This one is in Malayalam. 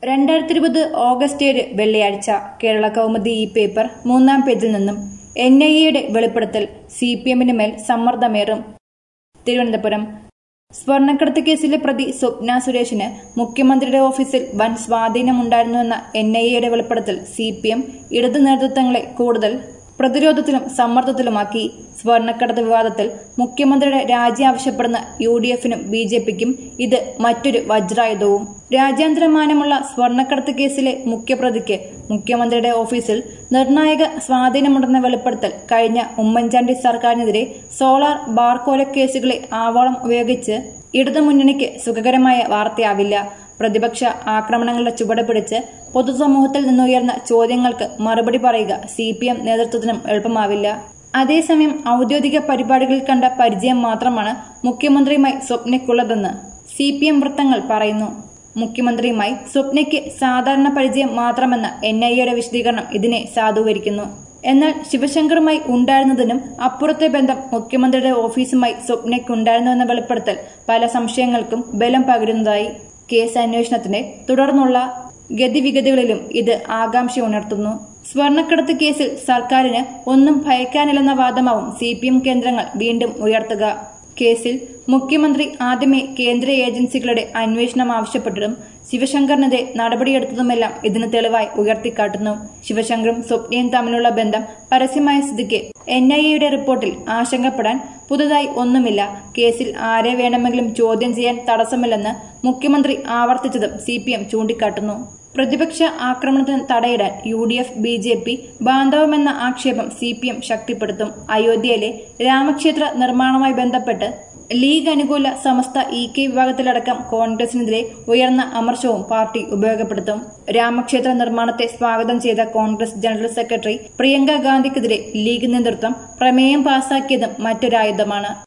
രണ്ടായിരത്തി ഇരുപത് ഓഗസ്റ്റ് ഏഴ് വെള്ളിയാഴ്ച കേരള കൗമുദി ഈ പേപ്പർ മൂന്നാം പേജിൽ നിന്നും എൻ ഐ എയുടെ വെളിപ്പെടുത്തൽ സി പി എമ്മിന് മേൽ സമ്മർദ്ദമേറും തിരുവനന്തപുരം സ്വർണ്ണക്കടത്ത് കേസിലെ പ്രതി സ്വപ്ന സുരേഷിന് മുഖ്യമന്ത്രിയുടെ ഓഫീസിൽ വൻ സ്വാധീനമുണ്ടായിരുന്നുവെന്ന എൻ ഐ എയുടെ വെളിപ്പെടുത്തൽ സി പി എം ഇടതു നേതൃത്വങ്ങളെ കൂടുതൽ പ്രതിരോധത്തിലും സമ്മർദ്ദത്തിലുമാക്കി സ്വർണ്ണക്കടത്ത് വിവാദത്തിൽ മുഖ്യമന്ത്രിയുടെ രാജി ആവശ്യപ്പെടുന്ന യു ഡി എഫിനും ബി ജെ പിക്കും ഇത് മറ്റൊരു വജ്രായുധവും രാജ്യാന്തരമാനമുള്ള സ്വർണ്ണക്കടത്ത് കേസിലെ മുഖ്യപ്രതിക്ക് മുഖ്യമന്ത്രിയുടെ ഓഫീസിൽ നിർണായക സ്വാധീനമുണ്ടെന്ന വെളിപ്പെടുത്തൽ കഴിഞ്ഞ ഉമ്മൻചാണ്ടി സർക്കാരിനെതിരെ സോളാർ ബാർക്കോല കേസുകളെ ആവോളം ഉപയോഗിച്ച് ഇടതുമുന്നണിക്ക് സുഖകരമായ വാർത്തയാവില്ല പ്രതിപക്ഷ ആക്രമണങ്ങളുടെ ചുവട് പിടിച്ച് പൊതുസമൂഹത്തിൽ നിന്നുയർന്ന ചോദ്യങ്ങൾക്ക് മറുപടി പറയുക സി പി എം നേതൃത്വത്തിനും എളുപ്പമാവില്ല അതേസമയം ഔദ്യോഗിക പരിപാടികളിൽ കണ്ട പരിചയം മാത്രമാണ് മുഖ്യമന്ത്രിയുമായി സ്വപ്നയ്ക്കുള്ളതെന്ന് സി പി എം വൃത്തങ്ങൾ പറയുന്നു മുഖ്യമന്ത്രിയുമായി സ്വപ്നയ്ക്ക് സാധാരണ പരിചയം മാത്രമെന്ന എൻ ഐ എയുടെ വിശദീകരണം ഇതിനെ സാധൂകരിക്കുന്നു എന്നാൽ ശിവശങ്കറുമായി ഉണ്ടായിരുന്നതിനും അപ്പുറത്തെ ബന്ധം മുഖ്യമന്ത്രിയുടെ ഓഫീസുമായി സ്വപ്നയ്ക്കുണ്ടായിരുന്നുവെന്ന വെളിപ്പെടുത്തൽ പല സംശയങ്ങൾക്കും ബലം പകരുന്നതായി കേസ് അന്വേഷണത്തിന്റെ തുടർന്നുള്ള ഗതിവിഗതികളിലും ഇത് ആകാംക്ഷ ഉണർത്തുന്നു സ്വർണ്ണക്കടത്ത് കേസിൽ സർക്കാരിന് ഒന്നും ഭയക്കാനില്ലെന്ന വാദമാവും സി പി എം കേന്ദ്രങ്ങൾ വീണ്ടും ഉയർത്തുക കേസിൽ മുഖ്യമന്ത്രി ആദ്യമേ കേന്ദ്ര ഏജൻസികളുടെ അന്വേഷണം ആവശ്യപ്പെട്ടതും ശിവശങ്കറിനെതിരെ നടപടിയെടുത്തതുമെല്ലാം ഇതിന് തെളിവായി ഉയർത്തിക്കാട്ടുന്നു ശിവശങ്കറും സ്വപ്നയും തമ്മിലുള്ള ബന്ധം പരസ്യമായ സ്ഥിതിക്ക് എൻ ഐ എയുടെ റിപ്പോർട്ടിൽ ആശങ്കപ്പെടാൻ പുതുതായി ഒന്നുമില്ല കേസിൽ ആരെ വേണമെങ്കിലും ചോദ്യം ചെയ്യാൻ തടസ്സമില്ലെന്ന് മുഖ്യമന്ത്രി ആവർത്തിച്ചതും സി പി എം ചൂണ്ടിക്കാട്ടുന്നു പ്രതിപക്ഷ ആക്രമണത്തിന് തടയിടാൻ U D F B J P ബാന്ധവമെന്ന ആക്ഷേപം സി പി എം ശക്തിപ്പെടുത്തും അയോധ്യയിലെ രാമക്ഷേത്ര നിർമ്മാണവുമായി ബന്ധപ്പെട്ട് ലീഗ് അനുകൂല സമസ്ത ഇ കെ വിഭാഗത്തിലടക്കം കോൺഗ്രസിനെതിരെ ഉയർന്ന അമർഷവും പാർട്ടി ഉപയോഗപ്പെടുത്തും രാമക്ഷേത്ര നിർമ്മാണത്തെ സ്വാഗതം ചെയ്ത കോൺഗ്രസ് ജനറൽ സെക്രട്ടറി പ്രിയങ്ക ഗാന്ധിക്കെതിരെ ലീഗ് നേതൃത്വം പ്രമേയം പാസാക്കിയതും മറ്റൊരായുധമാണ്